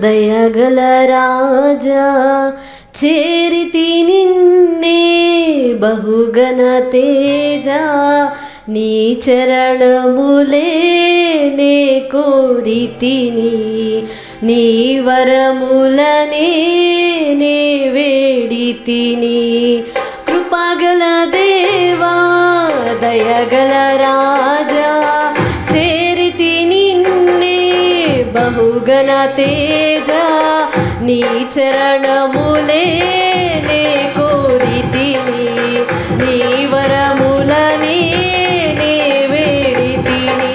దయగల రాజా చేరితి నిన్నే బహుగన తేజ నీ చరణములే నే కోరితిని నీ వరములనే నే వేడితిని కృపగల దేవా దయగల రాజా చేరితి నిన్నే బహుగన తేజ నీ చరణములే నే కోరితిని నీ వరములనే నే వేడితిని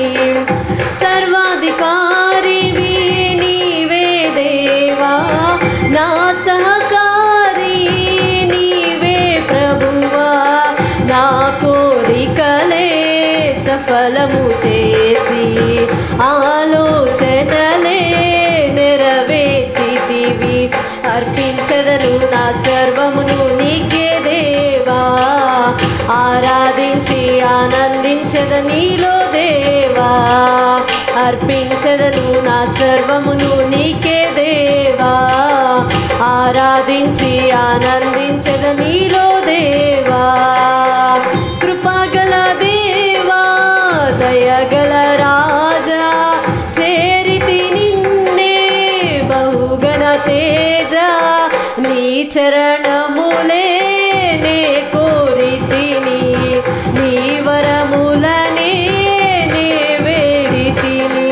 సర్వాధికారివి నీవే దేవా నా సహకారి నీవే ప్రభువా నా కోరికలే సఫలము చేసి ఆలోచనలే నెరవేర్చితివి అర్పించదను నా సర్వమును నీకే దేవా ఆరాధించి ఆనందించద నీలో దేవా అర్పించదను నా సర్వమును నీకే దేవా ఆరాధించి ఆనందించద నీలో దేవా కృపగల దేవా దయగల రాజా చేరితి నిన్నే బహుగణ తేజ నీ చరణములే నే కోరితిని నీ వరములనే నే వేడితిని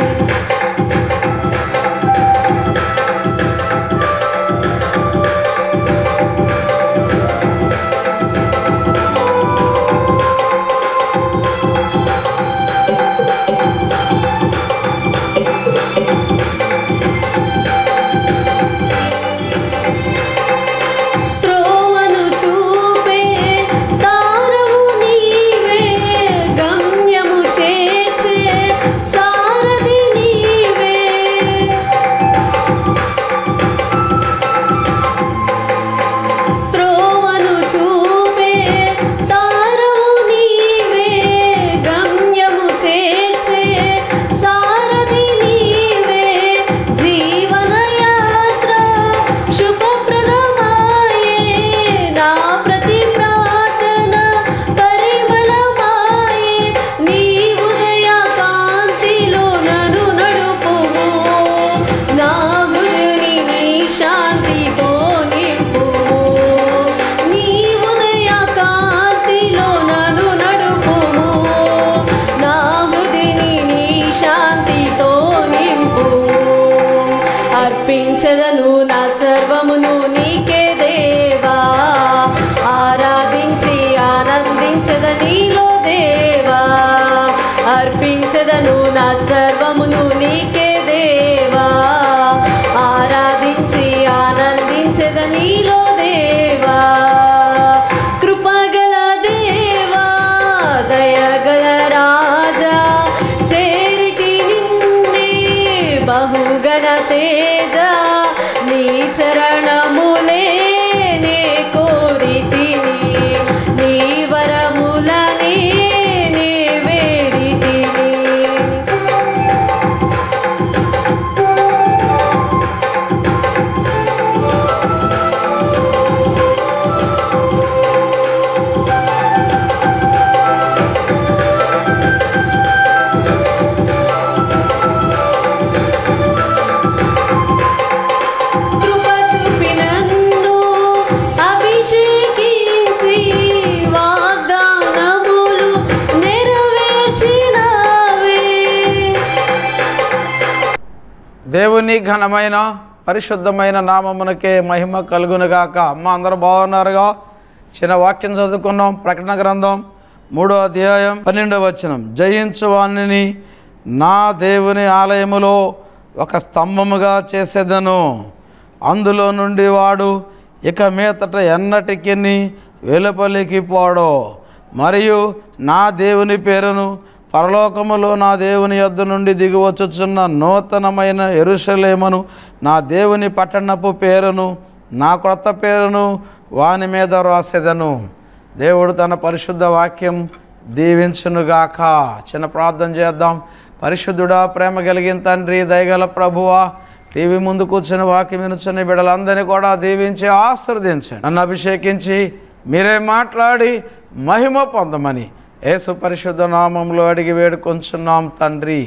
త్రోవను చూపే తారవు నీవే గమ్యము చేర్చే సారథి నీవే త్రోవను చూపే తారవు నీవే గమ్యము చేర్చే సారథి నీవే జీవన యాత్ర శుభప్రదమాయే నా ప్రతి ప్రార్థన పరిమళమాయే నీ ఉదయ కాంతిలో నన్ను నడుపుము నా హృదయుని నీ శాంతితో నింపుము నీ ఉదయ కాంతిలో నన్ను నడుపుము నా హృదయని నీ శాంతితో నింపుము అర్పించదను నా సర్వమును నీకే దేవా ఆరాధించి ఆనందించద నీలో దేవా అర్పించదను నా సర్వమును నీకే దేవా ఆరాధించి ఆనందించద నీలో దేవా కృపగల దేవా దయగల రాజా చేరితి నిన్నే బహుగణ తేజ నీ చరణములే నే కోరితిని నీ వరములనే నే వేడితిని కృప చూపి నన్ను అభిషేకించి వాగ్దానములు నెరవేర్చినావే దేవుని ఘనమైన పరిశుద్ధమైన నామమునకే మహిమ కలుగునుగాక అమ్మ అందరూ బాగున్నారుగా చిన్న వాక్యం చదువుకున్నాం ప్రకటన గ్రంథం మూడో అధ్యాయం పన్నెండవ వచనం జయించు వాణిని నా దేవుని ఆలయములో ఒక స్తంభముగా చేసేదను అందులో నుండి వాడు ఇక మీదట ఎన్నటికి వెలుపలికి పోడో మరియు నా దేవుని పేరును పరలోకములో నా దేవుని యొద్ద నుండి దిగివచ్చుచున్న నూతనమైన ఎరుషలేమను నా దేవుని పట్టణపు పేరును నా క్రొత్త పేరును వాని మీద రాసేదను దేవుడు తన పరిశుద్ధ వాక్యం దీవించునుగాక చిన్న ప్రార్థన చేద్దాం పరిశుద్ధుడా ప్రేమ కలిగిన తండ్రి దయగల ప్రభువా టీవీ ముందు కూర్చుని వాక్యం వినుచున్న బిడ్డలందరినీ కూడా దీవించి ఆశీర్వదించండి నన్ను అభిషేకించి మీరే మాట్లాడి మహిమ పొందమని యేసు పరిశుద్ధ నామంలో అడిగి వేడుకొంచున్నాం తండ్రి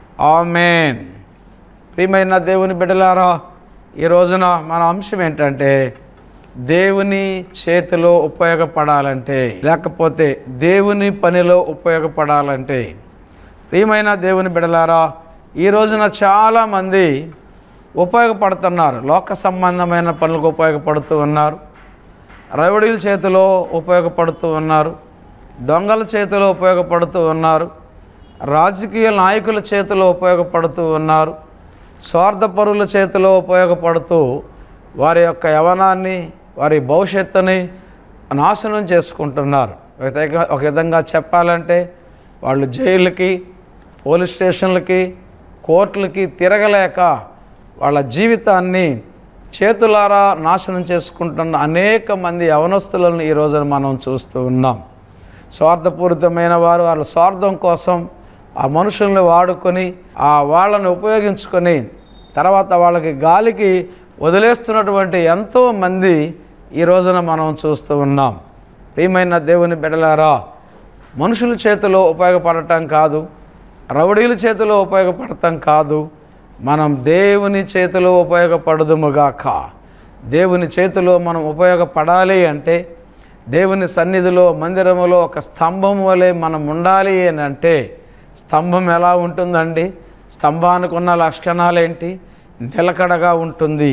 ఆమెన్ ప్రియమైన దేవుని బిడ్డలారా ఈ రోజున మన అంశం ఏంటంటే దేవుని చేతిలో ఉపయోగపడాలంటే లేకపోతే దేవుని పనిలో ఉపయోగపడాలంటే ప్రియమైన దేవుని బిడలారా ఈ రోజున చాలామంది ఉపయోగపడుతున్నారు లోక సంబంధమైన పనులకు ఉపయోగపడుతూ ఉన్నారు రౌడీల చేతిలో ఉపయోగపడుతూ ఉన్నారు దొంగల చేతిలో ఉపయోగపడుతూ ఉన్నారు రాజకీయ నాయకుల చేతిలో ఉపయోగపడుతూ ఉన్నారు స్వార్థపరుల చేతిలో ఉపయోగపడుతూ వారి యొక్క యవనాన్ని వారి భవిష్యత్తుని నాశనం చేసుకుంటున్నారు ఒక విధంగా- ఒక విధంగా చెప్పాలంటే వాళ్ళు జైళ్ళకి పోలీస్ స్టేషన్లకి కోర్టులకి తిరగలేక వాళ్ళ జీవితాన్ని చేతులారా నాశనం చేసుకుంటున్న అనేక మంది యవనస్తులను ఈ రోజున మనం చూస్తూ ఉన్నాం స్వార్థపూరితమైన వారు వాళ్ళ స్వార్థం కోసం ఆ మనుషుల్ని వాడుకొని ఆ వాళ్ళని ఉపయోగించుకొని తర్వాత వాళ్ళకి గాలికి వదిలేస్తున్నటువంటి ఎంతో మంది ఈ రోజున మనం చూస్తూ ఉన్నాం ప్రియమైన దేవుని బిడలారా మనుషుల చేతిలో ఉపయోగపడటం కాదు రౌడీల చేతిలో ఉపయోగపడటం కాదు మనం దేవుని చేతిలో ఉపయోగపడదుముగాక దేవుని చేతిలో మనం ఉపయోగపడాలి అంటే దేవుని సన్నిధిలో మందిరములో ఒక స్తంభం వలె మనం ఉండాలి అని అంటే స్తంభం ఎలా ఉంటుందండి స్తంభానికి ఉన్న లక్షణాలు ఏంటి నిలకడగా ఉంటుంది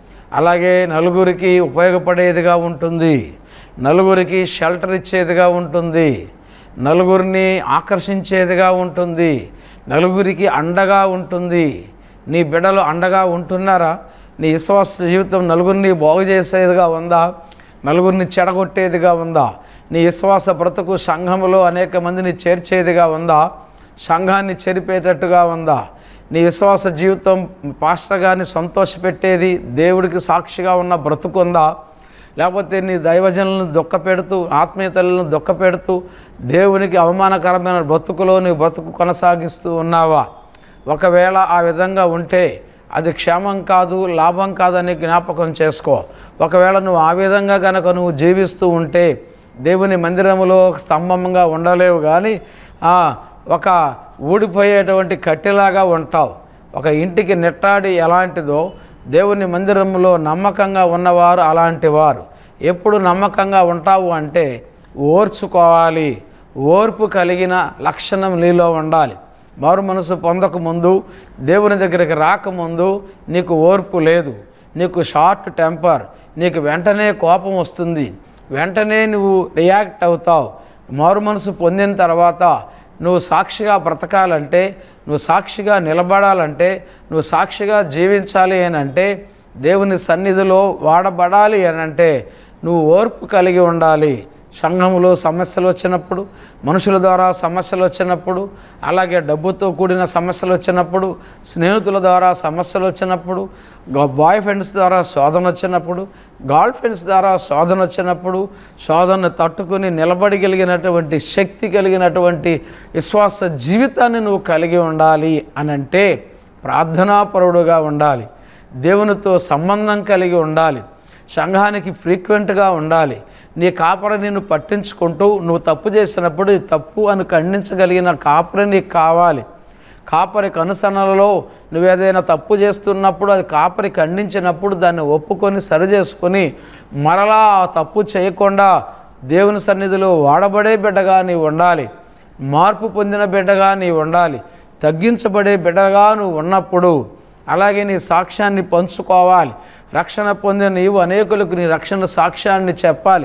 అలాగే నలుగురికి ఉపయోగపడేదిగా ఉంటుంది నలుగురికి షెల్టర్ ఇచ్చేదిగా ఉంటుంది నలుగురిని ఆకర్షించేదిగా ఉంటుంది నలుగురికి అండగా ఉంటుంది నీ బిడ్డలు అండగా ఉంటున్నారా నీ విశ్వాస జీవితం నలుగురిని బాగు చేసేదిగా ఉందా నలుగురిని చెడగొట్టేదిగా ఉందా నీ విశ్వాస బ్రతుకు సంఘములో అనేక మందిని చేర్చేదిగా ఉందా సంఘాన్ని చెరిపేటట్టుగా ఉందా నీ విశ్వాస జీవితం పాస్టర్ గారిని సంతోషపెట్టేది దేవుడికి సాక్షిగా ఉన్న బ్రతుకుందా లేకపోతే నీ దైవజనులను దుఃఖపెడుతూ ఆత్మీయతలను దుఃఖపెడుతూ దేవునికి అవమానకరమైన బ్రతుకులో నీ బ్రతుకు కొనసాగిస్తూ ఉన్నావా ఒకవేళ ఆ విధంగా ఉంటే అది క్షేమం కాదు లాభం కాదని జ్ఞాపకం చేసుకో ఒకవేళ నువ్వు ఆ విధంగా కనుక నువ్వు జీవిస్తూ ఉంటే దేవుని మందిరములో ఒక స్తంభంగా ఉండలేవు కానీ ఆ, ఒక ఊడిపోయేటువంటి కట్టెలాగా ఉంటావు ఒక ఇంటికి నెట్టాడి ఎలాంటిదో దేవుని మందిరంలో నమ్మకంగా ఉన్నవారు అలాంటి వారు ఎప్పుడు నమ్మకంగా ఉంటావు అంటే ఓర్చుకోవాలి ఓర్పు కలిగిన లక్షణం నీలో ఉండాలి మారు మనసు పొందక ముందు దేవుని దగ్గరికి రాకముందు నీకు ఓర్పు లేదు నీకు షార్ట్ టెంపర్ నీకు వెంటనే కోపం వస్తుంది వెంటనే నువ్వు రియాక్ట్ అవుతావు మారు మనసు పొందిన తర్వాత నువ్వు సాక్షిగా బ్రతకాలంటే నువ్వు సాక్షిగా నిలబడాలంటే నువ్వు సాక్షిగా జీవించాలి అని అంటే దేవుని సన్నిధిలో వాడబడాలి అని అంటే నువ్వు ఓర్పు కలిగి ఉండాలి సంఘంలో సమస్యలు వచ్చినప్పుడు మనుషుల ద్వారా సమస్యలు వచ్చినప్పుడు అలాగే డబ్బుతో కూడిన సమస్యలు వచ్చినప్పుడు స్నేహితుల ద్వారా సమస్యలు వచ్చినప్పుడు బాయ్ ఫ్రెండ్స్ ద్వారా శోధన వచ్చినప్పుడు గర్ల్ ఫ్రెండ్స్ ద్వారా శోధన వచ్చినప్పుడు శోధనను తట్టుకుని నిలబడగలిగినటువంటి శక్తి కలిగినటువంటి విశ్వాస జీవితాన్ని నువ్వు కలిగి ఉండాలి అని అంటే ప్రార్థనాపరుడుగా ఉండాలి దేవునితో సంబంధం కలిగి ఉండాలి సంఘానికి ఫ్రీక్వెంట్గా ఉండాలి నీ కాపర నిన్ను పట్టించుకుంటూ నువ్వు తప్పు చేసినప్పుడు ఇది తప్పు అని ఖండించగలిగిన కాపరి నీకు కావాలి కాపరి కనుసనలలో నువ్వు ఏదైనా తప్పు చేస్తున్నప్పుడు అది కాపరి ఖండించినప్పుడు దాన్ని ఒప్పుకొని సరి చేసుకొని మరలా ఆ తప్పు చేయకుండా దేవుని సన్నిధిలో వాడబడే బిడ్డగా నీవు ఉండాలి మార్పు పొందిన బిడ్డగా నీవు ఉండాలి తగ్గించబడే బిడ్డగా నువ్వు ఉన్నప్పుడు అలాగే నీ సాక్ష్యాన్ని పంచుకోవాలి రక్షణ పొందిన నీవు అనేకులకు నీ రక్షణ సాక్ష్యాన్ని చెప్పాలి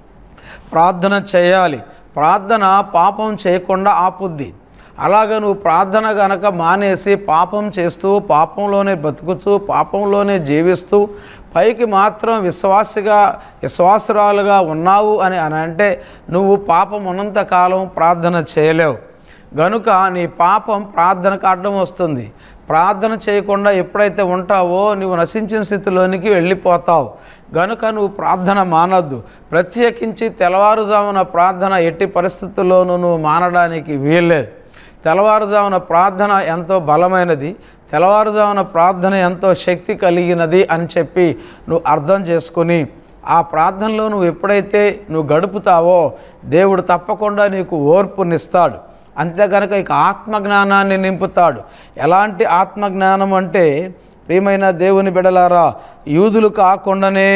ప్రార్థన చేయాలి ప్రార్థన పాపం చేయకుండా ఆపుద్ది అలాగ నువ్వు ప్రార్థన గనక మానేసి పాపం చేస్తూ పాపంలోనే బతుకుతూ పాపంలోనే జీవిస్తూ పైకి మాత్రం విశ్వాసిగా విశ్వాసురాలుగా ఉన్నావు అని అని అంటే నువ్వు పాపం ఉన్నంత కాలం ప్రార్థన చేయలేవు గనుక నీ పాపం ప్రార్థనకు అడ్డం వస్తుంది ప్రార్థన చేయకుండా ఎప్పుడైతే ఉంటావో నువ్వు నశించిన స్థితిలోనికి వెళ్ళిపోతావు గనుక నువ్వు ప్రార్థన మానొద్దు ప్రత్యేకించి తెల్లవారుజామున ప్రార్థన ఎట్టి పరిస్థితుల్లోనూ నువ్వు మానడానికి వీల్లేదు తెల్లవారుజామున ప్రార్థన ఎంతో బలమైనది తెల్లవారుజామున ప్రార్థన ఎంతో శక్తి కలిగినది అని చెప్పి నువ్వు అర్థం చేసుకొని ఆ ప్రార్థనలో నువ్వు ఎప్పుడైతే నువ్వు గడుపుతావో దేవుడు తప్పకుండా నీకు ఓర్పునిస్తాడు అంతే కనుక ఇక ఆత్మజ్ఞానాన్ని నింపుతాడు ఎలాంటి ఆత్మజ్ఞానం అంటే ప్రియమైన దేవుని బిడలారా యూదులు కాకుండానే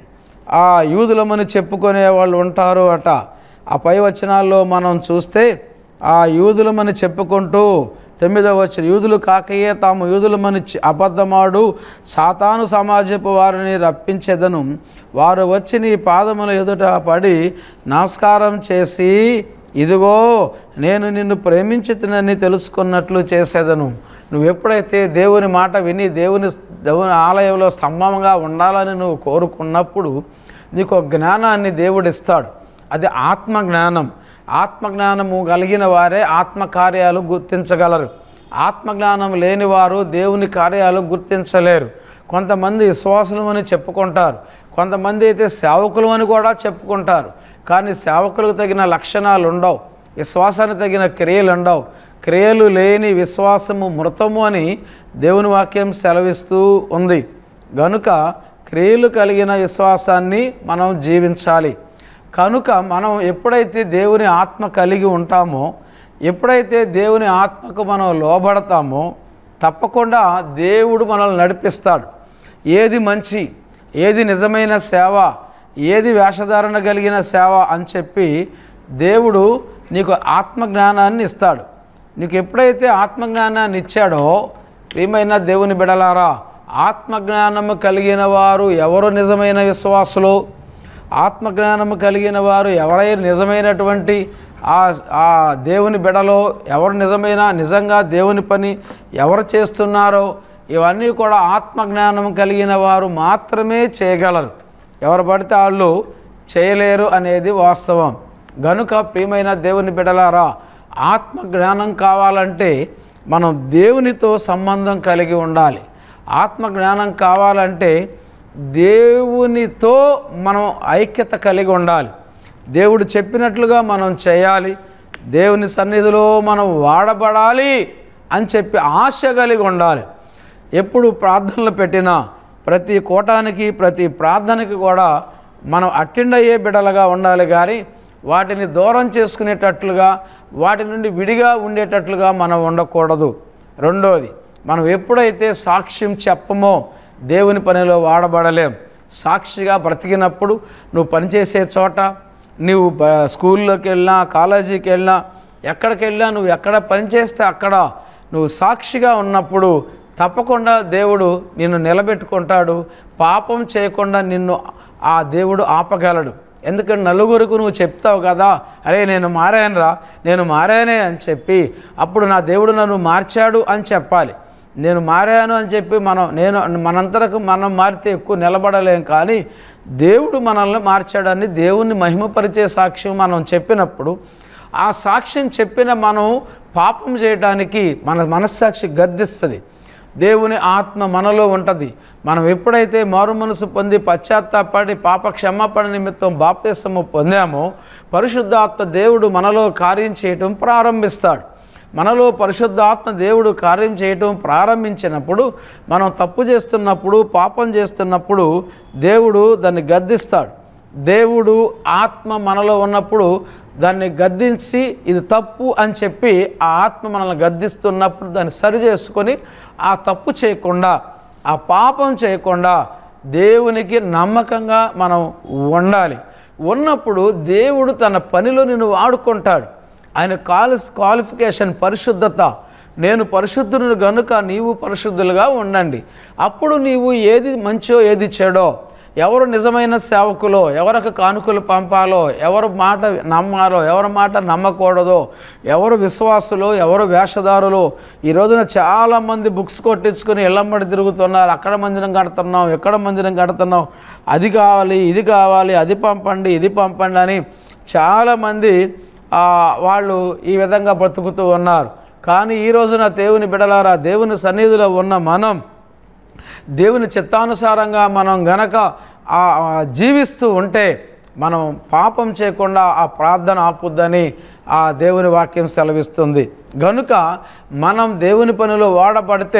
ఆ యూదులమని చెప్పుకునే వాళ్ళు ఉంటారు అట ఆ పై వచనాల్లో మనం చూస్తే ఆ యూదులమని చెప్పుకుంటూ తొమ్మిదవ వచ్చిన యూదులు కాకయే తాము యూదులమని చె- అబద్ధమాడు సాతాను సమాజపు వారిని రప్పించెదను వారు వచ్చి నీ పాదముల ఎదుట పడి నమస్కారం చేసి ఇదిగో నేను నిన్ను ప్రేమించుతునని తెలుసుకున్నట్లు చేసేదను నువ్వు ఎప్పుడైతే దేవుని మాట విని దేవుని దేవుని ఆలయంలో స్తంభంగా ఉండాలని నువ్వు కోరుకున్నప్పుడు నీకు ఒక జ్ఞానాన్ని దేవుడు ఇస్తాడు అది ఆత్మ జ్ఞానం ఆత్మజ్ఞానము కలిగిన వారే ఆత్మకార్యాలు గుర్తించగలరు ఆత్మజ్ఞానం లేని వారు దేవుని కార్యాలు గుర్తించలేరు కొంతమంది విశ్వాసులు అని చెప్పుకుంటారు కొంతమంది అయితే సేవకులు అని కూడా చెప్పుకుంటారు కానీ సేవకులకు తగిన లక్షణాలు ఉండవు విశ్వాసానికి తగిన క్రియలు ఉండవు క్రియలు లేని విశ్వాసము మృతము అని దేవుని వాక్యం సెలవిస్తూ ఉంది గనుక క్రియలు కలిగిన విశ్వాసాన్ని మనం జీవించాలి కనుక మనం ఎప్పుడైతే దేవుని ఆత్మ కలిగి ఉంటామో ఎప్పుడైతే దేవుని ఆత్మకు మనం లోబడతామో తప్పకుండా దేవుడు మనల్ని నడిపిస్తాడు ఏది మంచి ఏది నిజమైన సేవ ఏది వేషధారణ కలిగిన సేవ అని చెప్పి దేవుడు నీకు ఆత్మజ్ఞానాన్ని ఇస్తాడు నీకు ఎప్పుడైతే ఆత్మజ్ఞానాన్ని ఇచ్చాడో ప్రియమైన దేవుని బిడలారా ఆత్మజ్ఞానము కలిగిన వారు ఎవరు నిజమైన విశ్వాసులు ఆత్మజ్ఞానము కలిగిన వారు ఎవరైనా నిజమైనటువంటి ఆ ఆ దేవుని బిడలో ఎవరు నిజమైన నిజంగా దేవుని పని ఎవరు చేస్తున్నారో ఇవన్నీ కూడా ఆత్మజ్ఞానం కలిగిన వారు మాత్రమే చేయగలరు ఎవరు పడితే వాళ్ళు చేయలేరు అనేది వాస్తవం గనుక ప్రియమైన దేవుని బిడలారా ఆత్మ జ్ఞానం కావాలంటే మనం దేవునితో సంబంధం కలిగి ఉండాలి ఆత్మ జ్ఞానం కావాలంటే దేవునితో మనం ఐక్యత కలిగి ఉండాలి దేవుడు చెప్పినట్లుగా మనం చేయాలి దేవుని సన్నిధిలో మనం వాడబడాలి అని చెప్పి ఆశ కలిగి ఉండాలి ఎప్పుడు ప్రార్థనలు పెట్టినా ప్రతి కోటానికి ప్రతి ప్రార్థనకి కూడా మనం అటెండ్ అయ్యే బిడలుగా ఉండాలి కానీ వాటిని దూరం చేసుకునేటట్లుగా వాటి నుండి విడిగా ఉండేటట్లుగా మనం ఉండకూడదు రెండోది మనం ఎప్పుడైతే సాక్ష్యం చెప్పమో దేవుని పనిలో వాడబడలేం సాక్షిగా బ్రతికినప్పుడు నువ్వు పనిచేసే చోట నువ్వు బ- స్కూల్లోకి వెళ్ళినా కాలేజీకి వెళ్ళినా ఎక్కడికి వెళ్ళినా నువ్వు ఎక్కడ పనిచేస్తే అక్కడ నువ్వు సాక్షిగా ఉన్నప్పుడు తప్పకుండా దేవుడు నిన్ను నిలబెట్టుకుంటాడు పాపం చేయకుండా నిన్ను ఆ దేవుడు ఆపగలడు ఎందుకంటే నలుగురికి నువ్వు చెప్తావు కదా అరే నేను మారానురా నేను మారానే అని చెప్పి అప్పుడు నా దేవుడు నన్ను మార్చాడు అని చెప్పాలి నేను మారాను అని చెప్పి మనం నేను మనంతరకు మనం మారితే ఎక్కువ నిలబడలేం కానీ దేవుడు మనల్ని మార్చాడని దేవుణ్ణి మహిమపరిచే సాక్ష్యం మనం చెప్పినప్పుడు ఆ సాక్ష్యం చెప్పిన మనం పాపం చేయడానికి మన మనస్సాక్షి గద్దిస్తుంది దేవుని ఆత్మ మనలో ఉంటుంది మనం ఎప్పుడైతే మారు మనసు పొంది పశ్చాత్తాపడి పాప క్షమాపణ నిమిత్తం బాప్తిసము పొందామో పరిశుద్ధాత్మ దేవుడు మనలో కార్యం చేయటం ప్రారంభిస్తాడు మనలో పరిశుద్ధాత్మ దేవుడు కార్యం చేయటం ప్రారంభించినప్పుడు మనం తప్పు చేస్తున్నప్పుడు పాపం చేస్తున్నప్పుడు దేవుడు దాన్ని గద్దిస్తాడు దేవుడు ఆత్మ మనలో ఉన్నప్పుడు దాన్ని గద్దించి ఇది తప్పు అని చెప్పి ఆ ఆత్మ మనల్ని గద్దిస్తున్నప్పుడు దాన్ని సరి చేసుకొని ఆ తప్పు చేయకుండా ఆ పాపం చేయకుండా దేవునికి నమ్మకంగా మనం ఉండాలి ఉన్నప్పుడు దేవుడు తన పనిలో నిన్ను వాడుకుంటాడు ఆయన క్వాలి క్వాలిఫికేషన్ పరిశుద్ధత నేను పరిశుద్ధుని గనుక నీవు పరిశుద్ధులుగా ఉండండి అప్పుడు నీవు ఏది మంచో ఏది చెడో ఎవరు నిజమైన సేవకులో ఎవరికి కానుకలు పంపాలో ఎవరు మాట నమ్మాలో ఎవరి మాట నమ్మకూడదో ఎవరు విశ్వాసులో ఎవరు వేషధారులో ఈ రోజున చాలామంది బుక్స్ కొట్టించుకొని ఇళ్ళమ్మడి తిరుగుతున్నారు అక్కడ మందిరం కడుతున్నాం ఎక్కడ మందిరం కడుతున్నాం అది కావాలి ఇది కావాలి అది పంపండి ఇది పంపండి అని చాలామంది ఆ, వాళ్ళు ఈ విధంగా బ్రతుకుతూ ఉన్నారు కానీ ఈ రోజున దేవుని బిడలారా దేవుని సన్నిధిలో ఉన్న మనం దేవుని చిత్తానుసారంగా మనం గనక ఆ ఆ జీవిస్తూ ఉంటే మనం పాపం చేయకుండా ఆ ప్రార్థన ఆపుద్దని ఆ దేవుని వాక్యం సెలవిస్తుంది గనుక మనం దేవుని పనిలో వాడబడితే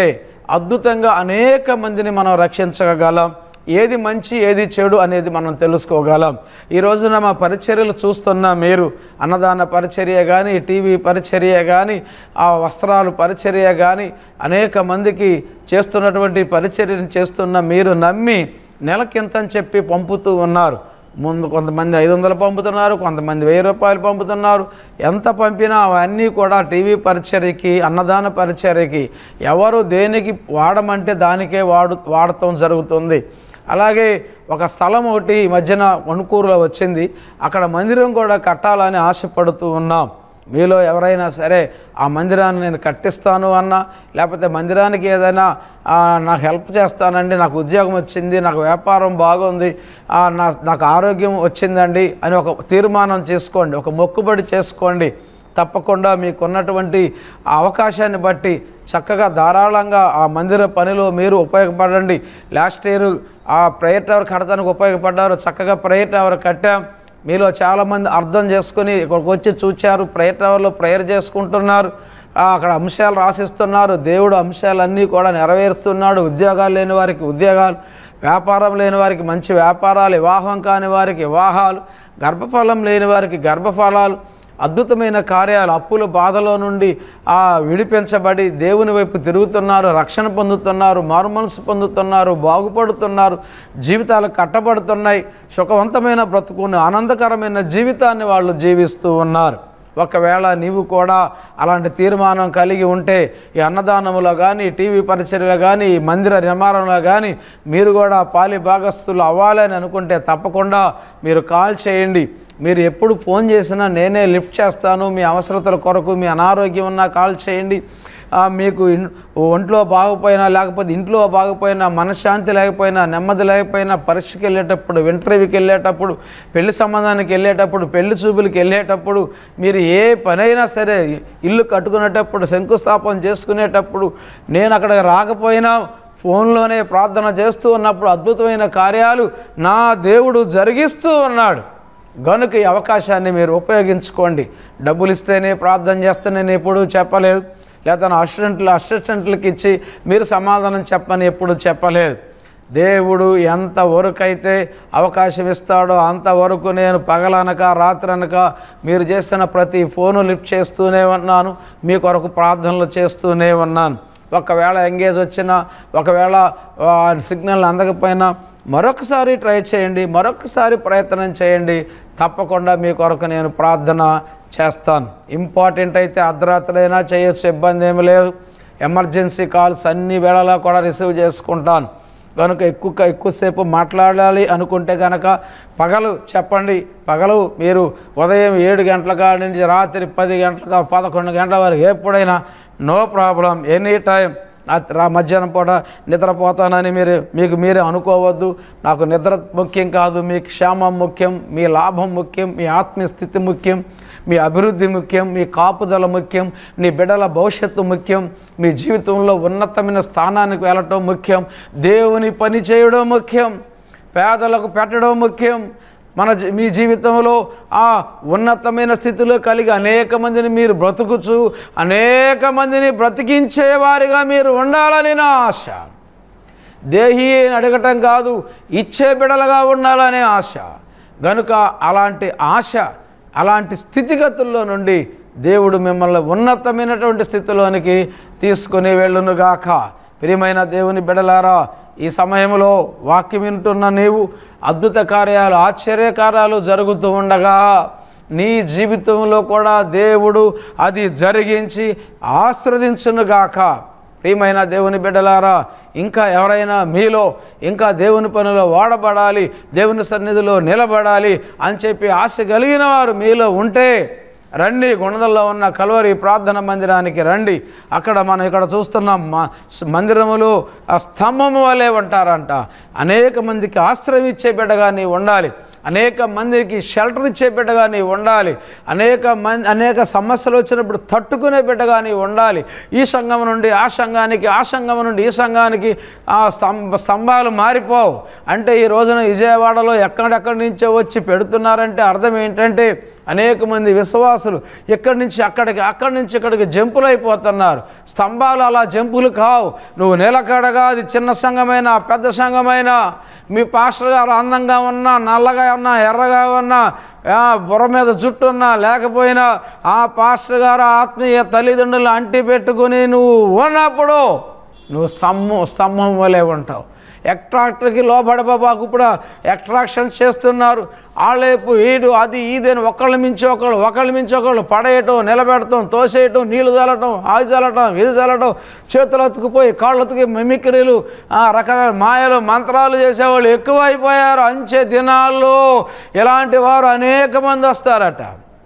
అద్భుతంగా అనేక మందిని మనం రక్షించగలం ఏది మంచి ఏది చెడు అనేది మనం తెలుసుకోగలం ఈ రోజున మా పరిచర్యలు చూస్తున్న మీరు అన్నదాన పరిచర్య కానీ టీవీ పరిచర్య కానీ ఆ వస్త్రాలు పరిచర్య కానీ అనేక మందికి చేస్తున్నటువంటి పరిచర్యను చేస్తున్న మీరు నమ్మి నెలకింతని చెప్పి పంపుతూ ఉన్నారు ముందు కొంతమంది ఐదు వందలు పంపుతున్నారు కొంతమంది వెయ్యి రూపాయలు పంపుతున్నారు ఎంత పంపినా అవన్నీ కూడా టీవీ పరిచర్యకి అన్నదాన పరిచర్యకి ఎవరు దేనికి వాడమంటే దానికే వాడు వాడటం జరుగుతుంది అలాగే ఒక స్థలం ఒకటి ఈ మధ్యన వణుకూరులో వచ్చింది అక్కడ మందిరం కూడా కట్టాలని ఆశపడుతూ ఉన్నాం మీలో ఎవరైనా సరే ఆ మందిరాన్ని నేను కట్టిస్తాను అన్నా లేకపోతే మందిరానికి ఏదైనా ఆ, నాకు హెల్ప్ చేస్తానండి నాకు ఉద్యోగం వచ్చింది నాకు వ్యాపారం బాగుంది ఆ, నా నాకు ఆరోగ్యం వచ్చిందండి అని ఒక తీర్మానం చేసుకోండి ఒక మొక్కుబడి చేసుకోండి తప్పకుండా మీకున్నటువంటి ఆ అవకాశాన్ని బట్టి చక్కగా ధారాళంగా ఆ మందిర పనిలో మీరు ఉపయోగపడండి లాస్ట్ ఇయర్ ఆ ప్రేయర్ టవర్ కడతానికి ఉపయోగపడ్డారు చక్కగా ప్రేయర్ టవర్ కట్టాం మీలో చాలామంది అర్థం చేసుకుని ఇక్కడికి వచ్చి చూచారు ప్రేయర్ టవర్లో ప్రేయర్ చేసుకుంటున్నారు ఆ, అక్కడ అంశాలు రాసిస్తున్నారు దేవుడు అంశాలన్నీ కూడా నెరవేరుస్తున్నాడు ఉద్యోగాలు లేని వారికి ఉద్యోగాలు వ్యాపారం లేని వారికి మంచి వ్యాపారాలు వివాహం కాని వారికి వివాహాలు గర్భఫలం లేని వారికి గర్భఫలాలు అద్భుతమైన కార్యాలు అప్పుల బాధలో నుండి ఆ విడిపించబడి దేవుని వైపు తిరుగుతున్నారు రక్షణ పొందుతున్నారు మారుమనసు పొందుతున్నారు బాగుపడుతున్నారు జీవితాలు కట్టబడుతున్నాయి సుఖవంతమైన బ్రతుకుని ఆనందకరమైన జీవితాన్ని వాళ్ళు జీవిస్తూ ఉన్నారు ఒకవేళ నీవు కూడా అలాంటి తీర్మానం కలిగి ఉంటే ఈ అన్నదానంలో కానీ టీవీ పరిచర్యలో కానీ ఈ మందిర నిర్మాణంలో కానీ మీరు కూడా పాలి భాగస్తులు అవ్వాలని అనుకుంటే తప్పకుండా మీరు కాల్ చేయండి మీరు ఎప్పుడు ఫోన్ చేసినా నేనే లిఫ్ట్ చేస్తాను మీ అవసరతల కొరకు మీ అనారోగ్యం ఉన్నా కాల్ చేయండి ఆ, మీకు ఇన్- ఒంట్లో బాగపోయినా లేకపోతే ఇంట్లో బాగపోయినా మనశ్శాంతి లేకపోయినా నెమ్మది లేకపోయినా పరీక్షకి వెళ్ళేటప్పుడు ఇంటర్వ్యూకి వెళ్ళేటప్పుడు పెళ్లి సంబంధానికి వెళ్ళేటప్పుడు పెళ్లి చూపులకి వెళ్ళేటప్పుడు మీరు ఏ పనైనా సరే ఇల్లు కట్టుకునేటప్పుడు శంకుస్థాపన చేసుకునేటప్పుడు నేను అక్కడ రాకపోయినా ఫోన్లోనే ప్రార్థన చేస్తూ ఉన్నప్పుడు అద్భుతమైన కార్యాలు నా దేవుడు జరిగిస్తూ ఉన్నాడు గనుక ఈ అవకాశాన్ని మీరు ఉపయోగించుకోండి డబ్బులు ఇస్తేనే ప్రార్థన చేస్తే నేను ఎప్పుడూ చెప్పలేదు లేదా నా అసిస్టెంట్లు అసిస్టెంట్లకు ఇచ్చి మీరు సమాధానం చెప్పని ఎప్పుడు చెప్పలేదు దేవుడు ఎంత వరకైతే అవకాశం ఇస్తాడో అంతవరకు నేను పగలనక రాత్రనక మీరు చేస్తున్న ప్రతి ఫోను లిఫ్ట్ చేస్తూనే ఉన్నాను మీ కొరకు ప్రార్థనలు చేస్తూనే ఉన్నాను ఒకవేళ ఎంగేజ్ వచ్చినా ఒకవేళ ఆ, సిగ్నల్ అందకపోయినా మరొకసారి ట్రై చేయండి మరొకసారి ప్రయత్నం చేయండి తప్పకుండా మీ కొరకు నేను ప్రార్థన చేస్తాను ఇంపార్టెంట్ అయితే అర్ధరాత్రైనా చేయొచ్చు ఇబ్బంది ఏమి లేదు ఎమర్జెన్సీ కాల్స్ అన్ని వేళలా కూడా రిసీవ్ చేసుకుంటాను కనుక ఎక్కువ ఎక్కువసేపు మాట్లాడాలి అనుకుంటే కనుక పగలు చెప్పండి పగలు మీరు ఉదయం ఏడు గంటల కాడి నుంచి రాత్రి పది గంటల పదకొండు గంటల వరకు ఎప్పుడైనా నో ప్రాబ్లం ఎనీ టైం రా మధ్యాహ్నం పూట నిద్రపోతానని మీరు మీకు మీరే అనుకోవద్దు నాకు నిద్ర ముఖ్యం కాదు మీ క్షేమం ముఖ్యం మీ లాభం ముఖ్యం మీ ఆత్మీయ స్థితి ముఖ్యం మీ అభివృద్ధి ముఖ్యం మీ కాపుదల ముఖ్యం నీ బిడ్డల భవిష్యత్తు ముఖ్యం మీ జీవితంలో ఉన్నతమైన స్థానానికి వెళ్ళటం ముఖ్యం దేవుని పని చేయడం ముఖ్యం పేదలకు పెట్టడం ముఖ్యం మన జీ- మీ జీవితంలో ఆ ఉన్నతమైన స్థితిలో కలిగి అనేక మందిని మీరు బ్రతుకుచు అనేక మందిని బ్రతికించేవారిగా మీరు ఉండాలని నా ఆశ దేహి అని అడగటం కాదు ఇచ్చే బిడలుగా ఉండాలనే ఆశ గనుక అలాంటి ఆశ అలాంటి స్థితిగతుల్లో నుండి దేవుడు మిమ్మల్ని ఉన్నతమైనటువంటి స్థితిలోనికి తీసుకుని వెళ్ళునుగాక ప్రియమైన దేవుని బిడలారా ఈ సమయంలో వాక్యం వింటున్న నీవు అద్భుత కార్యాలు ఆశ్చర్య కార్యాలు జరుగుతూ ఉండగా నీ జీవితంలో కూడా దేవుడు అది జరిగించి ఆశ్రదించునుగాక ప్రియమైన దేవుని బిడ్డలారా ఇంకా ఎవరైనా మీలో ఇంకా దేవుని పనిలో వాడబడాలి దేవుని సన్నిధిలో నిలబడాలి అని చెప్పి ఆశ కలిగిన వారు మీలో ఉంటే రండి గుణదల్లో ఉన్న కల్వరి ప్రార్థన మందిరానికి రండి అక్కడ మనం ఇక్కడ చూస్తున్నాం మా మందిరములు ఆ స్తంభము వలె ఉంటారంట అనేక మందికి ఆశ్రయం ఇచ్చే బిడ్డగా నీ ఉండాలి అనేక మందికి షెల్టర్ ఇచ్చే బిడ్డగా నీ ఉండాలి అనేక మంది అనేక సమస్యలు వచ్చినప్పుడు తట్టుకునే బిడ్డగా నీ ఉండాలి ఈ సంఘం నుండి ఆ సంఘానికి ఆ సంఘం నుండి ఈ సంఘానికి ఆ స్తంభ స్తంభాలు మారిపోవు అంటే ఈ రోజున విజయవాడలో ఎక్కడెక్కడి నుంచో వచ్చి పెడుతున్నారంటే అర్థం ఏంటంటే అనేక మంది విశ్వాసులు ఇక్కడి నుంచి అక్కడికి అక్కడి నుంచి ఇక్కడికి జంపులు అయిపోతున్నారు స్తంభాలు అలా జంపులు కావు నువ్వు నిలకడగా అది చిన్న సంఘమైన పెద్ద సంఘమైన మీ పాస్టర్ గారు అందంగా ఉన్నా నల్లగా ఉన్నా ఎర్రగా ఉన్నా ఆ, బుర్ర మీద జుట్టు ఉన్నా లేకపోయినా ఆ పాస్టర్ గారు ఆత్మీయ తల్లిదండ్రులు అంటి పెట్టుకుని నువ్వు ఉన్నప్పుడు నువ్వు స్తంభం స్తంభం వలె ఉంటావు ఎక్ట్రాక్టర్కి లోబడబాబాకు ఇప్పుడు ఎక్స్ట్రాక్షన్ చేస్తున్నారు ఆలేపు ఈడు అది ఇదని ఒకళ్ళ మించి ఒకళ్ళు ఒకళ్ళ మించి ఒకళ్ళు పడేయటం నిలబెడటం తోసేయటం నీళ్లు చల్లటం ఆవి చల్లటం ఇది చల్లటం చేతులు అతుకుపోయి కాళ్ళు అతుకి మిమిక్రీలు ఆ, రకరకాల మాయలు మంత్రాలు చేసేవాళ్ళు ఎక్కువ అయిపోయారు అంచె దినాల్లో ఇలాంటి వారు అనేక మంది వస్తారట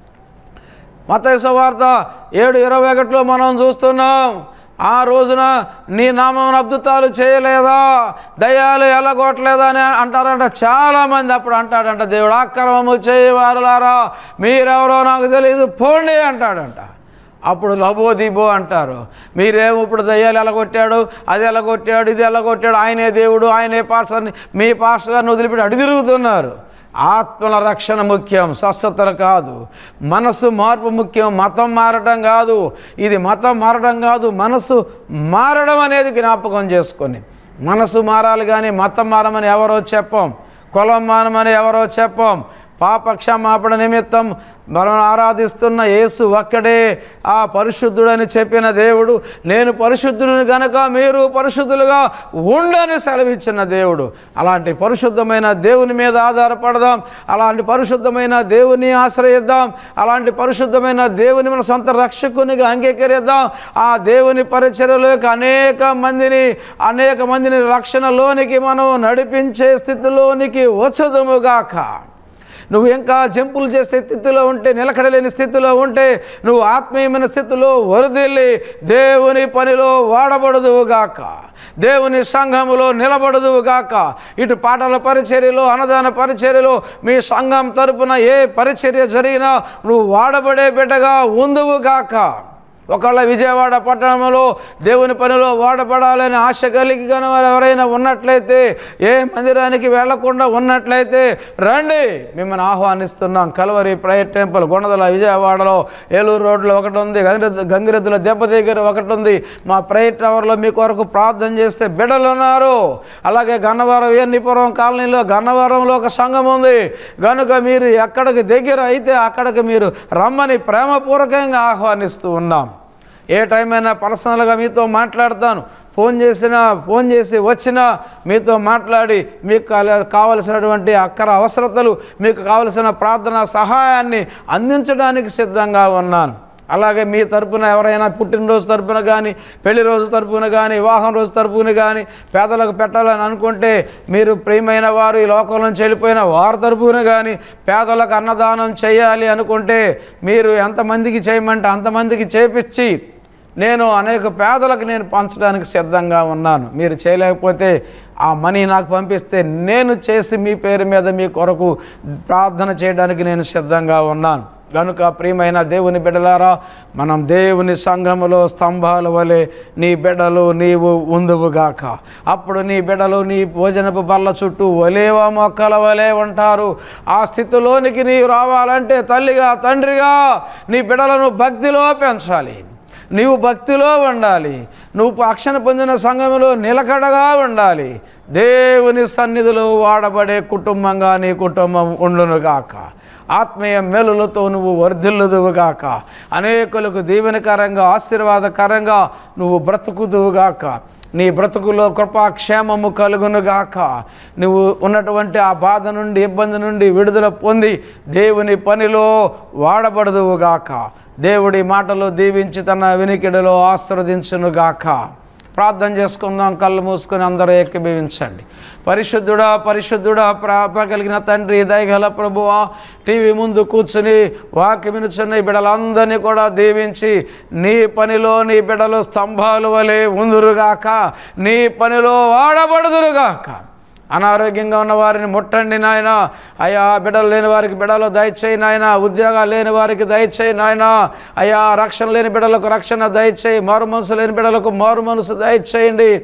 మతైస వార్త ఏడు ఇరవై ఒకటిలో మనం చూస్తున్నాం ఆ రోజున నీ నామం అద్భుతాలు చేయలేదా దయ్యాలు ఎలగొట్టలేదా అని అంటారంట చాలామంది అప్పుడు అంటాడంట దేవుడు అక్రమము చేయవారులారా మీరెవరో నాకు తెలియదు పోండి అంటాడంట అప్పుడు లబో దిబో అంటారు మీరేమో ఇప్పుడు దయ్యాలు ఎలగొట్టాడు అది ఎలగొట్టాడు ఇది ఎలగొట్టాడు ఆయనే దేవుడు ఆయనే పాస్టర్ని మీ పాస్టర్ గారిని వదిలిపెట్టి అడి తిరుగుతున్నారు ఆత్మల రక్షణ ముఖ్యం స్వస్థతలు కాదు మనసు మార్పు ముఖ్యం మతం మారడం కాదు ఇది మతం మారడం కాదు మనసు మారడం అనేది జ్ఞాపకం చేసుకొని మనసు మారాలి కానీ మతం మారమని ఎవరో చెప్పం కులం మారమని ఎవరో చెప్పం పాప క్షమాపణ నిమిత్తం మనం ఆరాధిస్తున్న యేసు ఒక్కడే ఆ పరిశుద్ధుడని చెప్పిన దేవుడు నేను పరిశుద్ధుడిని గనక మీరు పరిశుద్ధులుగా ఉండని సెలవిచ్చిన దేవుడు అలాంటి పరిశుద్ధమైన దేవుని మీద ఆధారపడదాం అలాంటి పరిశుద్ధమైన దేవుని ఆశ్రయిద్దాం అలాంటి పరిశుద్ధమైన దేవుని మన సొంత రక్షకునిగా అంగీకరిద్దాం ఆ దేవుని పరిచర్యలోకి అనేక మందిని అనేక మందిని రక్షణలోనికి మనం నడిపించే స్థితిలోనికి వచ్చదుముగాక నువ్వు ఇంకా జంపులు చేసే స్థితిలో ఉంటే నిలకడలేని స్థితిలో ఉంటే నువ్వు ఆత్మీయమైన స్థితిలో వరదెల్లి దేవుని పనిలో వాడబడదువుగాక దేవుని సంఘములో నిలబడదువుగాక ఇటు పాటల పరిచర్యలో అన్నదాన పరిచర్యలో మీ సంఘం తరపున ఏ పరిచర్య జరిగినా నువ్వు వాడబడే బిడ్డగా ఉందువుగాక ఒకవేళ విజయవాడ పట్టణంలో దేవుని పనిలో వాడబడాలని ఆశ కలిగి కానీ వారు ఎవరైనా ఉన్నట్లయితే ఏ మందిరానికి వెళ్లకుండా ఉన్నట్లయితే రండి మిమ్మల్ని ఆహ్వానిస్తున్నాం కలవరి ప్రైవేట్ టెంపుల్ గుణదల విజయవాడలో ఏలూరు రోడ్లో ఒకటి ఉంది గంగిరెద్దు గంగిరెద్దుల దెబ్బ దగ్గర ఒకటి ఉంది మా ప్రైవేట్ టవర్లో మీ కొరకు ప్రార్థన చేస్తే బిడ్డలు ఉన్నారు అలాగే గన్నవరం ఎన్నిపురం కాలనీలో గన్నవరంలో ఒక సంఘం ఉంది కనుక మీరు ఎక్కడికి దగ్గర అయితే అక్కడికి మీరు రమ్మని ప్రేమపూర్వకంగా ఆహ్వానిస్తూ ఉన్నాం ఏ టైం అయినా పర్సనల్గా మీతో మాట్లాడతాను ఫోన్ చేసినా ఫోన్ చేసి వచ్చినా మీతో మాట్లాడి మీకు కాల- కావలసినటువంటి అక్కర అవసరతలు మీకు కావలసిన ప్రార్థన సహాయాన్ని అందించడానికి సిద్ధంగా ఉన్నాను అలాగే మీ తరపున ఎవరైనా పుట్టినరోజు తరపున కానీ పెళ్లి రోజు తరపున కానీ వివాహం రోజు తరపున కానీ పేదలకు పెట్టాలని అనుకుంటే మీరు ప్రియమైన వారు ఈ లోకం నుంచి వెళ్ళిపోయిన వారి తరపున కానీ పేదలకు అన్నదానం చేయాలి అనుకుంటే మీరు ఎంతమందికి చేయమంటే అంతమందికి చేపించి నేను అనేక పేదలకు నేను పంచడానికి సిద్ధంగా ఉన్నాను మీరు చేయలేకపోతే ఆ మనీ నాకు పంపిస్తే నేను చేసి మీ పేరు మీద మీ కొరకు ప్రార్థన చేయడానికి నేను సిద్ధంగా ఉన్నాను కనుక ప్రియమైన దేవుని బిడ్డలారా మనం దేవుని సంఘములో స్తంభాల వలె నీ బిడ్డలు నీవు ఉందువుగాక అప్పుడు నీ బిడ్డలు నీ భోజనపు బల్ల చుట్టూ ఒలేవ మొక్కల వలె ఉంటారు ఆ స్థితిలోనికి నీవు రావాలంటే తల్లిగా తండ్రిగా నీ బిడ్డలను భక్తిలో పెంచాలి నీవు భక్తిలో ఉండాలి నువ్వు రక్షణ పొందిన సంఘంలో నిలకడగా ఉండాలి దేవుని సన్నిధిలో వాడబడే కుటుంబంగా నీ కుటుంబం ఉండునుగాక ఆత్మీయ మేలులతో నువ్వు వర్ధిల్లుదువుగాక అనేకులకు దీవెనకరంగా ఆశీర్వాదకరంగా నువ్వు బ్రతుకుదువుగాక నీ బ్రతుకులో కృపాక్షేమము కలుగునుగాక నువ్వు ఉన్నటువంటి ఆ బాధ నుండి ఇబ్బంది నుండి విడుదల పొంది దేవుని పనిలో వాడబడదువుగాక దేవుడి మాటలు దీవించి తన వినికిడిలో ఆశీర్వదించునుగాక ప్రార్థన చేసుకుందాం కళ్ళు మూసుకొని అందరూ ఏకీభవించండి పరిశుద్ధుడా పరిశుద్ధుడా ప్రాప కలిగిన తండ్రి దయగల ప్రభువా టీవీ ముందు కూర్చుని వాక్య వినుచున్న ఈ బిడ్డలందరినీ కూడా దీవించి నీ పనిలో నీ బిడ్డలు స్తంభాలు వలె ఉందురుగాక నీ పనిలో వాడబడుదురుగాక అనారోగ్యంగా ఉన్న వారిని ముట్టండి నాయన అయ్యా బిడ్డలు లేని వారికి బిడ్డలు దయచేయి నాయన ఉద్యోగాలు లేని వారికి దయచేయి నాయన అయ్యా రక్షణ లేని బిడ్డలకు రక్షణ దయచేయి మారు మనసు లేని బిడ్డలకు మారు మనసు దయచేయండి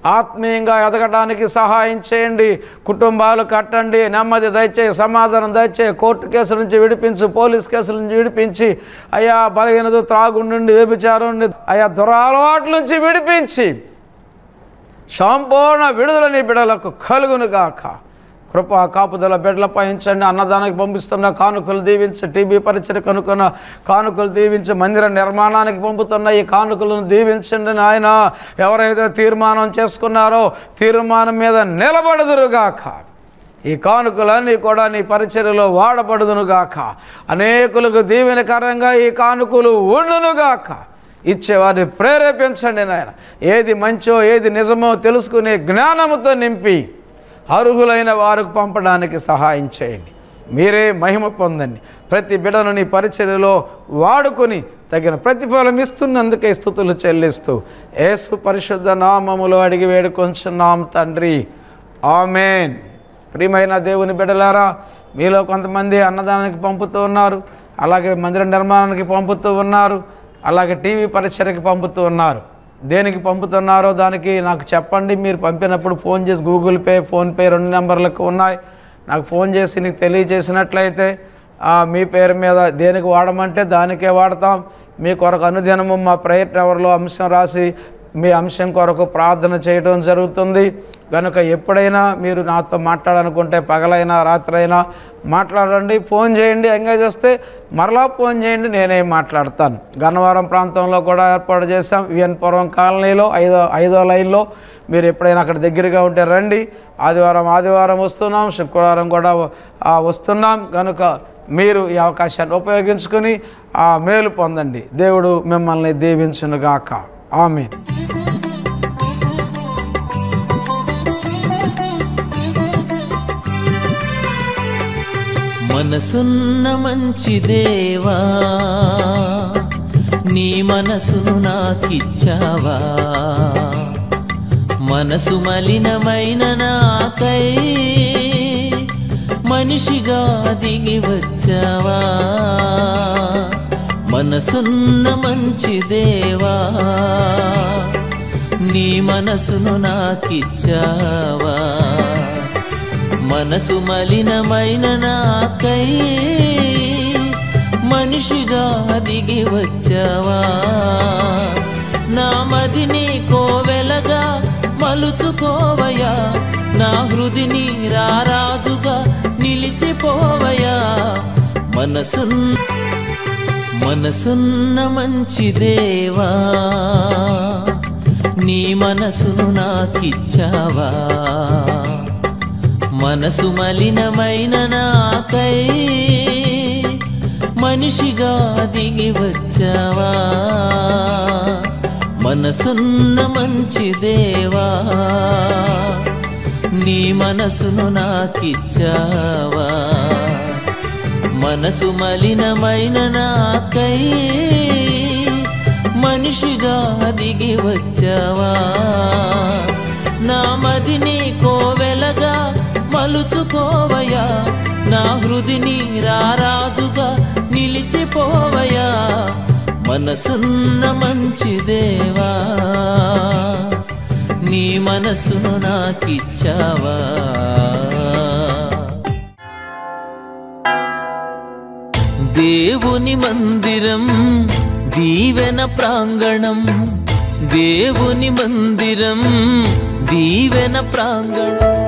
ఆత్మీయంగా ఎదగడానికి సహాయం చేయండి కుటుంబాలు కట్టండి నెమ్మది దయచేయి సమాధానం దయచేయి కోర్టు కేసుల నుంచి విడిపించు పోలీస్ కేసుల నుంచి విడిపించి అయా బలహీనత త్రాగు నుండి వ్యభిచారం నుండి అయా దురాలవాట్ల నుంచి విడిపించి సంపూర్ణ విడుదల నీ బిడలకు కలుగును గాక కృప కాపుదల బిడ్డలపై ఉంచండి అన్నదానానికి పంపిస్తున్న కానుకలు దీవించి టీబీ పరిచయ కనుక్కున్న కానుకలు దీవించి మందిర నిర్మాణానికి పంపుతున్న ఈ కానుకలను దీవించండి నాయన ఎవరైతే తీర్మానం చేసుకున్నారో తీర్మానం మీద నిలబడదురుగాక ఈ కానుకలన్నీ కూడా నీ పరిచర్యలో వాడబడుదునుగాక అనేకులకు దీవెనకరంగా ఈ కానుకలు ఉండునుగాక ఇచ్చేవారిని ప్రేరేపించండి నాయన ఏది మంచో ఏది నిజమో తెలుసుకునే జ్ఞానముతో నింపి అర్హులైన వారికి పంపడానికి సహాయం చేయండి మీరే మహిమ పొందండి ప్రతి బిడను నీ పరిచర్యలో వాడుకొని తగిన ప్రతిఫలం ఇస్తున్నందుకే స్థుతులు చెల్లిస్తూ యేసు పరిశుద్ధ నామములో అడిగి వేడుకొంచున్నాం తండ్రి ఆమెన్ ప్రియమైన దేవుని బిడ్డలారా మీలో కొంతమంది అన్నదానానికి పంపుతూ ఉన్నారు అలాగే మందిర నిర్మాణానికి పంపుతూ ఉన్నారు అలాగే టీవీ పరిచయకి పంపుతూ ఉన్నారు దేనికి పంపుతున్నారో దానికి నాకు చెప్పండి మీరు పంపినప్పుడు ఫోన్ చేసి గూగుల్ పే ఫోన్పే రెండు నెంబర్లకు ఉన్నాయి నాకు ఫోన్ చేసి నీకు తెలియజేసినట్లయితే ఆ, మీ పేరు మీద దేనికి వాడమంటే దానికే వాడతాం మీ కొరకు అనుదినము మా ప్రేయర్ టవర్లో అంశం రాసి మీ అంశం కొరకు ప్రార్థన చేయడం జరుగుతుంది కనుక ఎప్పుడైనా మీరు నాతో మాట్లాడాలనుకుంటే పగలైనా రాత్రైనా మాట్లాడండి ఫోన్ చేయండి ఎంగేజ్ వస్తే మరలా ఫోన్ చేయండి నేనే మాట్లాడతాను గన్నవరం ప్రాంతంలో కూడా ఏర్పాటు చేశాం విఎన్పురం కాలనీలో ఐదో ఐదో లైన్లో మీరు ఎప్పుడైనా అక్కడ దగ్గరగా ఉంటే రండి ఆదివారం ఆదివారం వస్తున్నాం శుక్రవారం కూడా ఆ, వస్తున్నాం కనుక మీరు ఈ అవకాశాన్ని ఉపయోగించుకొని ఆ మేలు పొందండి దేవుడు మిమ్మల్ని దీవించునుగాక ఆమె మనసున్న మంచి దేవా నీ మనసును నాకిచ్చావా మనసు మలినమైన నాకై మనిషిగా దిగి వచ్చావా మనసున్న మంచి దేవా నీ మనసును నాకిచ్చావా మనసు మలినమైన నాకై మనిషిగా దిగి వచ్చావా నా మదిని కోవెలగా మలుచుకోవయా నా హృదిని రారాజుగా నిలిచిపోవయా మనసున్ మనసున్న మంచి దేవా నీ మనసును నాకిచ్చావా మనసు మలినమైన నాకై మనిషిగా దిగి వచ్చావా మనసున్న మంచి దేవా నీ మనసును నాకిచ్చావా మనసు మలినమైన నాకై మనిషిగా దిగి వచ్చావా నా మదిని కోవెలగా మలుచుకోవయా నా హృదిని రారాజుగా నిలిచిపోవయా మనసున్న మంచి దేవా నీ మనసును నాకిచ్చావా దేవుని మందిరం దీవెన ప్రాంగణం దేవుని మందిరం దీవెన ప్రాంగణం